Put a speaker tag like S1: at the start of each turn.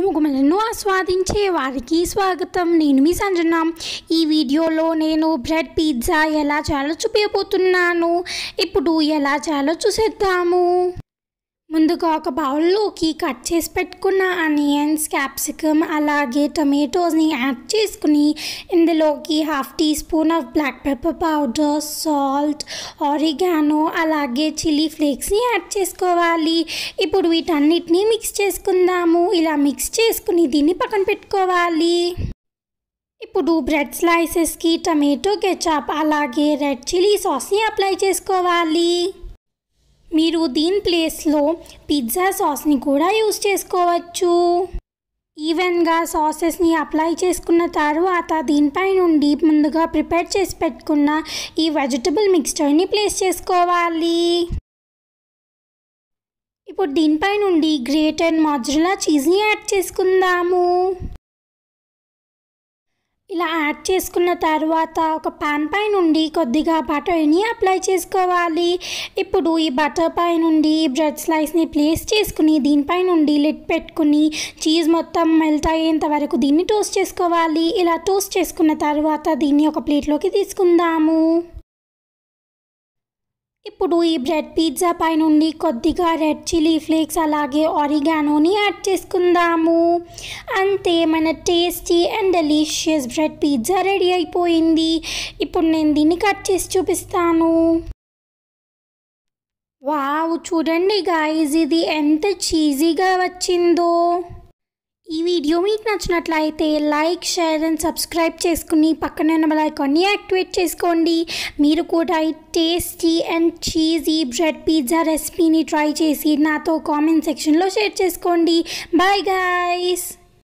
S1: గుమగుమలను ఆస్వాదించే వారికి స్వాగతం నేను మీ సంజన ఈ వీడియోలో నేను బ్రెడ్ పిజ్జా ఎలా చేయాలో చూపించబోతున్నాను ఇప్పుడు ఎలా చేయాలో చూసేద్దాము ముందుగా ఒక బౌల్లోకి కట్ చేసి పెట్టుకున్న ఆనియన్స్ క్యాప్సికమ్ అలాగే టమాటోస్ని యాడ్ చేసుకుని ఇందులోకి half tea spoon of black pepper powder salt oregano అలాగే చిల్లీ ఫ్లేక్స్ని యాడ్ చేసుకోవాలి ఇప్పుడు వీటన్నిటిని మిక్స్ చేసుకుందాము ఇలా మిక్స్ చేసుకుని దీన్ని పక్కన పెట్టుకోవాలి ఇప్పుడు బ్రెడ్ స్లైసెస్కి టమాటో కెచప్ అలాగే రెడ్ చిల్లీ సాస్ని అప్లై చేసుకోవాలి మీరు దీని ప్లేస్లో పిజ్జా సాస్ని కూడా యూస్ చేసుకోవచ్చు ఈవెన్గా సాసెస్ని అప్లై చేసుకున్న తర్వాత దీనిపై నుండి ముందుగా ప్రిపేర్ చేసి పెట్టుకున్న ఈ వెజిటబుల్ మిక్స్చర్ని ప్లేస్ చేసుకోవాలి ఇప్పుడు దీనిపై నుండి గ్రేటెడ్ మాజులా చీజ్ని యాడ్ చేసుకుందాము ఇలా యాడ్ చేసుకున్న తర్వాత ఒక పాన్ పై నుండి కొద్దిగా బటర్ని అప్లై చేసుకోవాలి ఇప్పుడు ఈ బటర్ పై నుండి బ్రెడ్ స్లైస్ని ప్లేస్ చేసుకుని దీనిపై నుండి లిడ్ పెట్టుకుని చీజ్ మొత్తం మెల్ట్ అయ్యేంత వరకు దీన్ని టోస్ట్ చేసుకోవాలి ఇలా టోస్ట్ చేసుకున్న తర్వాత దీన్ని ఒక ప్లేట్లోకి తీసుకుందాము ఇప్పుడు ఈ బ్రెడ్ పిజ్జా పై నుండి కొద్దిగా రెడ్ చిల్లీ ఫ్లేక్స్ అలాగే ఆరిగానోని యాడ్ చేసుకుందాము అంతే మన tasty and delicious bread pizza ready అయిపోయింది ఇప్పుడు నేను దీన్ని కట్ చేసి చూపిస్తాను వావ్ చూడండి గాయస్ ఇది ఎంత చీజీగా వచ్చిందో ఈ వీడియో మీకు నచ్చినట్లయితే లైక్ షేర్ అండ్ సబ్స్క్రైబ్ చేసుకుని పక్కన ఉన్న బెల్ ఐకాన్ని యాక్టివేట్ చేసుకోండి మీరు కూడా ఈ tasty and cheesy bread pizza రెసిపీని ట్రై చేసి నాతో కామెంట్ సెక్షన్లో షేర్ చేసుకోండి బాయ్ గాయస్